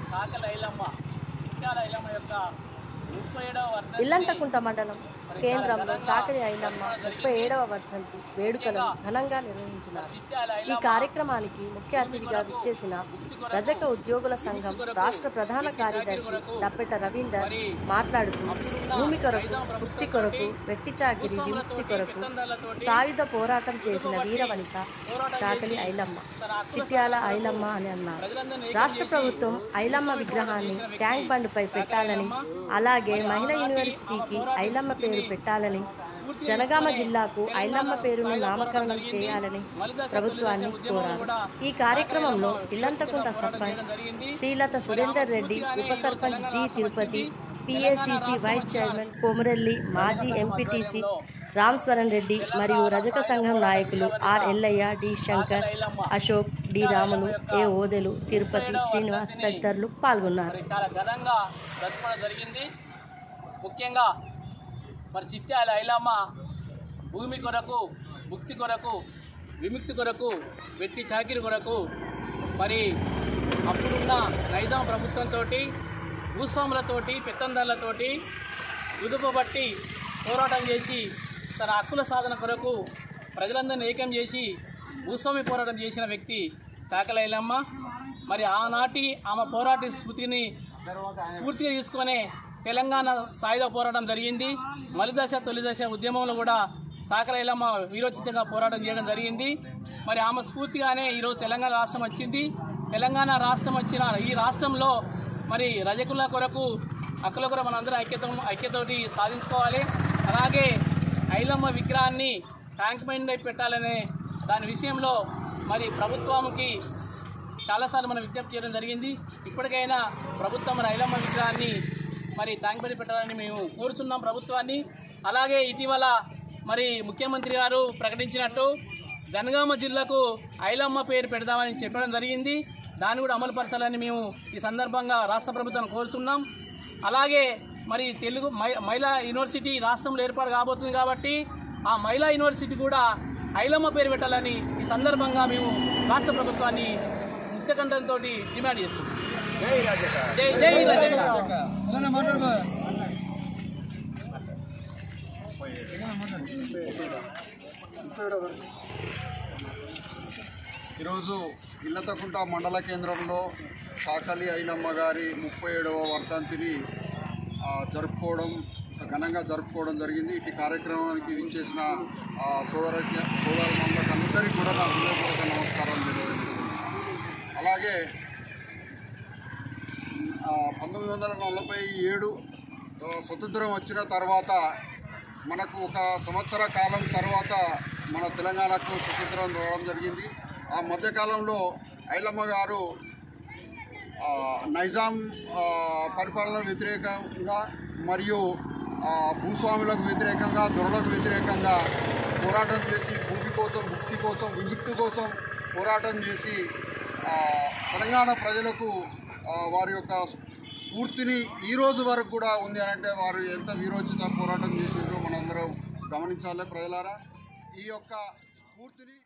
కాకల ఐలమ్మ చిట్యాల ఐలమ్మ యొక్క ముప్పై ఏడవ వర్ధంతి ఇల్లంతకుంట మండలం కేంద్రంలో చాకలి ఐలమ్మ ముప్పై ఏడవ వర్ధంతి వేడుకలను ఘనంగా నిర్వహించినారు చిట్యాల ఈ కార్యక్రమానికి ముఖ్య అతిథిగా విచ్చేసిన రజక ఉద్యోగుల సంఘం రాష్ట్ర ప్రధాన కార్యదర్శి దప్పెట రవీందర్ మాట్లాడుతూ భూమి కొరకు ముక్తి కొరకు వెట్టి చాకిరి విముక్తి కొరకు సాయుధ పోరాటం చేసిన వీరవనిత చాకలి ఐలమ్మ చిట్యాల ఐలమ్మ అని అన్నారు రాష్ట్ర ప్రభుత్వం ఐలమ్మ విగ్రహాన్ని ట్యాంక్ బండ్పై పెట్టాలని అలాగే మహిళా యూనివర్సిటీకి ఐలమ్మ పేరు పెట్టాలని జనగామ జిల్లాకు ఐలమ్మ పేరును నామకరణం చేయాలని ప్రభుత్వాన్ని కోరారు ఈ కార్యక్రమంలో ఇల్లంతకుంట సర్పంచ్ శ్రీలత సురేందర్ రెడ్డి ఉప sarpanch D Tirupati PACC vice chairman Komarelli మాజీ ఎంపీటీసీ రామ్స్వరన్ రెడ్డి మరియు రజక సంఘం నాయకులు R Ellaiah D Shankar Ashok D Ramulu A Odelu Tirupati Srinivas తదితరులు పాల్గొన్నారు మరి చాలా ఘనంగా జరుపుకోవడం జరిగింది ముఖ్యంగా మరి చిట్యాల ఐలమ్మ భూమి కొరకు ముక్తి కొరకు విముక్తి కొరకు వెట్టి చాకిరి కొరకు మరి అప్పుడున్న నైజాం ప్రభుత్వంతో భూస్వాములతోటి పెత్తందారులతోటి బట్టి పోరాటం చేసి తన హక్కుల సాధన కొరకు ప్రజలందరినీ ఏకం చేసి భూస్వామి పోరాటం చేసిన వ్యక్తి చాకలైలమ్మ మరి ఆనాటి ఆమె పోరాట స్ఫూర్తిని స్ఫూర్తిగా తీసుకొని తెలంగాణ సాయుధ పోరాటం జరిగింది మలిదశ తొలిదశ ఉద్యమంలో కూడా చాకలైలమ్మ వీరోచితంగా పోరాటం చేయడం జరిగింది మరి ఆమె స్ఫూర్తిగానే ఈరోజు తెలంగాణ రాష్ట్రం వచ్చింది తెలంగాణ రాష్ట్రం వచ్చిన ఈ రాష్ట్రంలో మరి రజకుల కొరకు హక్కుల కొరకు మనందరం ఐక్యత ఐక్యతోటి సాధించుకోవాలి అలాగే ఐలమ్మ విగ్రహాన్ని ట్యాంక్ మైండ్ పెట్టాలనే దాని విషయంలో మరి ప్రభుత్వంకి చాలాసార్లు మనం విజ్ఞప్తి చేయడం జరిగింది ఇప్పటికైనా ప్రభుత్వం మరి ఐలమ్మ విగ్రహాన్ని మరి ట్యాంక్ మైండ్ పెట్టాలని మేము కోరుచున్నాం ప్రభుత్వాన్ని అలాగే ఇటీవల మరి ముఖ్యమంత్రి గారు ప్రకటించినట్టు జనగామ జిల్లాకు ఐలమ్మ పేరు పెడదామని చెప్పడం జరిగింది దాన్ని కూడా అమలు పరచాలని మేము ఈ సందర్భంగా రాష్ట్ర ప్రభుత్వాన్ని కోరుచున్నాం అలాగే మరి తెలుగు మై- మహిళా యూనివర్సిటీ రాష్ట్రంలో ఏర్పాటు కాబోతుంది కాబట్టి ఆ మహిళా యూనివర్సిటీ కూడా ఐలమ్మ పేరు పెట్టాలని ఈ సందర్భంగా మేము రాష్ట్ర ప్రభుత్వాన్ని ముక్తకంఠంతో డిమాండ్ చేస్తున్నాం జై జై రజక ఈరోజు ఇల్లతకుంట మండల కేంద్రంలో సాకలి ఐలమ్మ గారి ముప్పై ఏడవ వర్ధంతిని ఆ, జరుపుకోవడం ఘనంగా జరుపుకోవడం జరిగింది ఇటు కార్యక్రమానికి వించేసిన ఆ, సోదర సోదరులందరికీ అందరికీ కూడా నా హృదయపూర్వక నమస్కారం తెలియజేస్తుంది అలాగే ఆ, పంతొమ్మిది వందల నలభై ఏడు ఆ, స్వతంత్రం వచ్చిన తర్వాత మనకు ఒక సంవత్సర కాలం తర్వాత మన తెలంగాణకు స్వతంత్రం రావడం జరిగింది ఆ మధ్యకాలంలో ఐలమ్మ గారు ఆ, నైజాం ఆ, పరిపాలన వ్యతిరేకంగా మరియు ఆ, భూస్వాములకు వ్యతిరేకంగా దొరలకు వ్యతిరేకంగా పోరాటం చేసి భూమి కోసం ముక్తి కోసం విముక్తి కోసం పోరాటం చేసి ఆ, తెలంగాణ ప్రజలకు ఆ, వారి యొక్క స్ఫూర్తిని ఈ రోజు వరకు కూడా ఉంది అని అంటే వారు ఎంత వీరోచిత పోరాటం చేసిండ్రో మనందరం గమనించాలి ప్రజలారా ఈ యొక్క స్ఫూర్తిని